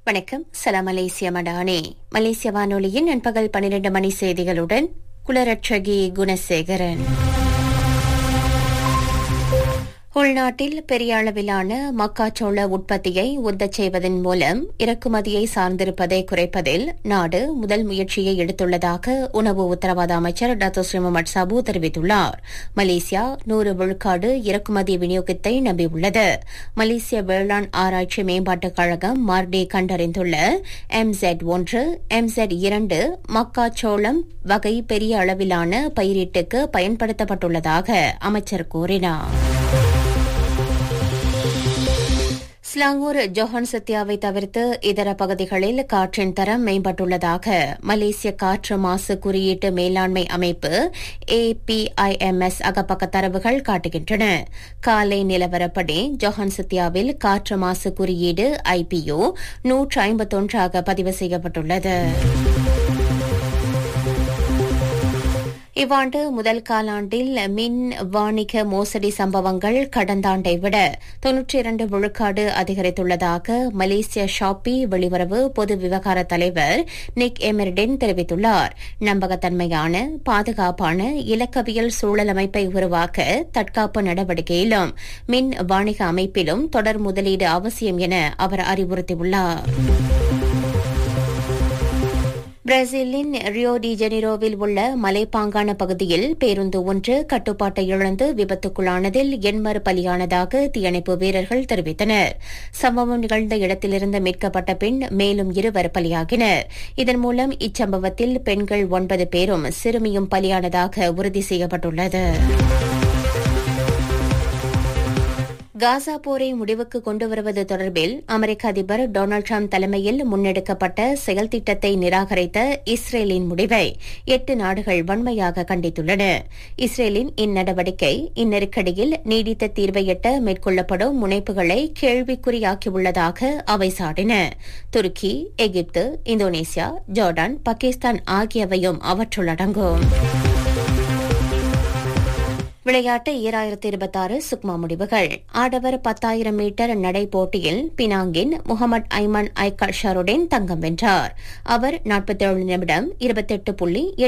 வணக்கம் சலாம் மலேசிய மடானே மலேசிய வானொலியின் நண்பகல் பன்னிரண்டு மணி செய்திகளுடன் குலரட்சகி குணசேகரன் உள்நாட்டில் பெரிய அளவிலான மக்காச்சோள உற்பத்தியை உந்தச் செய்வதன் மூலம் இறக்குமதியை சார்ந்திருப்பதை குறைப்பதில் நாடு முதல் முயற்சியை எடுத்துள்ளதாக உணவு உத்தரவாத அமைச்சர் டாக்டர் ஸ்ரீ முகமது சாபு தெரிவித்துள்ளார் மலேசியா நூறு விழுக்காடு இறக்குமதி விநியோகத்தை நம்பியுள்ளது மலேசிய வேளாண் ஆராய்ச்சி மேம்பாட்டுக் கழகம் மார்டே கண்டறிந்துள்ள எம்செட் ஒன்று எம்செட் இரண்டு மக்காச்சோளம் வகை பெரிய அளவிலான பயிரீட்டுக்கு பயன்படுத்தப்பட்டுள்ளதாக அமைச்சர் கூறினார் ஸ்லாங்கூர் ஜொஹன் சத்யாவை தவிர்த்து இதர பகுதிகளில் காற்றின் தரம் மேம்பட்டுள்ளதாக மலேசிய காற்று மாசு குறியீட்டு மேலாண்மை அமைப்பு ஏபிஐஎம்எஸ் அகப்பக்க தரவுகள் காட்டுகின்றன காலை நிலவரப்படி ஜொஹன் சத்யாவில் காற்று மாசு குறியீடு ஐபிஓ நூற்று ஐம்பத்தொன்றாக பதிவு செய்யப்பட்டுள்ளது இவ்வாண்டு முதல் காலாண்டில் மின் வாணிக மோசடி சம்பவங்கள் கடந்த ஆண்டை விட தொன்னூற்றி இரண்டு விழுக்காடு அதிகரித்துள்ளதாக மலேசிய ஷாப்பி வெளியுறவு பொது விவகார தலைவர் நிக் எமிர்டின் தெரிவித்துள்ளார் நம்பகத்தன்மையான பாதுகாப்பான இலக்கவியல் சூழல் அமைப்பை உருவாக்க தற்காப்பு நடவடிக்கையிலும் மின் வாணிக அமைப்பிலும் தொடர் முதலீடு அவசியம் என அவர் அறிவுறுத்தியுள்ளார் பிரேசிலின் ரியோ டி ஜெனிரோவில் உள்ள மலைப்பாங்கான பகுதியில் பேருந்து ஒன்று கட்டுப்பாட்டை இழந்து விபத்துக்குள்ளானதில் எண்மறு பலியானதாக தீயணைப்பு வீரர்கள் தெரிவித்தனர் சம்பவம் நிகழ்ந்த இடத்திலிருந்து மீட்கப்பட்ட பின் மேலும் இருவர் பலியாகினர் இதன் மூலம் இச்சம்பவத்தில் பெண்கள் ஒன்பது பேரும் சிறுமியும் பலியானதாக உறுதி செய்யப்பட்டுள்ளது காசா போரை முடிவுக்கு கொண்டு வருவது தொடர்பில் அமெரிக்க அதிபர் டொனால்டு டிரம்ப் தலைமையில் முன்னெடுக்கப்பட்ட செயல் திட்டத்தை நிராகரித்த இஸ்ரேலின் முடிவை எட்டு நாடுகள் வன்மையாக கண்டித்துள்ளன இஸ்ரேலின் இந்நடவடிக்கை இந்நெருக்கடியில் நீடித்த தீர்வை எட்ட மேற்கொள்ளப்படும் முனைப்புகளை கேள்விக்குறியாக்கியுள்ளதாக அவை சாடின துருக்கி எகிப்து இந்தோனேசியா ஜோர்டான் பாகிஸ்தான் ஆகியவையும் அவற்றுள் அடங்கும் விளையாட்டு ஈராயிரத்தி இருபத்தாறு சுக்மா முடிவுகள் ஆடவர் பத்தாயிரம் மீட்டர் நடை போட்டியில் பினாங்கின் முகமது ஐமன் ஐக்கல் ஷருடன் தங்கம் வென்றார் அவர் நாற்பத்தேழு நிமிடம் இருபத்தெட்டு புள்ளி